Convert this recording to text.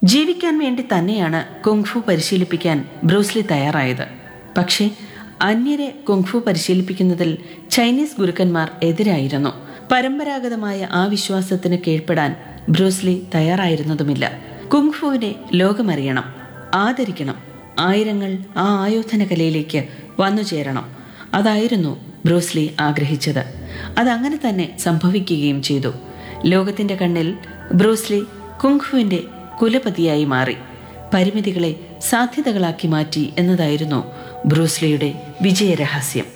ജീവിക്കാൻ വേണ്ടി തന്നെയാണ് കുങ്ഫു പരിശീലിപ്പിക്കാൻ ബ്രൂസ്ലി തയ്യാറായത് പക്ഷേ അന്യരെ കുങ്ഫു പരിശീലിപ്പിക്കുന്നതിൽ ചൈനീസ് ഗുരുക്കന്മാർ എതിരായിരുന്നു പരമ്പരാഗതമായ ആ വിശ്വാസത്തിന് കീഴ്പ്പെടാൻ ബ്രൂസ്ലി തയ്യാറായിരുന്നതുമില്ല കുങ്ഫുവിനെ ലോകമറിയണം ആദരിക്കണം ആയിരങ്ങൾ ആ ആയോധന കലയിലേക്ക് വന്നു ചേരണം അതായിരുന്നു ബ്രൂസ്ലി ആഗ്രഹിച്ചത് അതങ്ങനെ തന്നെ സംഭവിക്കുകയും ചെയ്തു ലോകത്തിന്റെ കണ്ണിൽ ബ്രൂസ്ലി കുങ്ഫുവിന്റെ കുലപതിയായി മാറി പരിമിതികളെ സാധ്യതകളാക്കി മാറ്റി എന്നതായിരുന്നു ബ്രൂസ്ലിയുടെ വിജയരഹസ്യം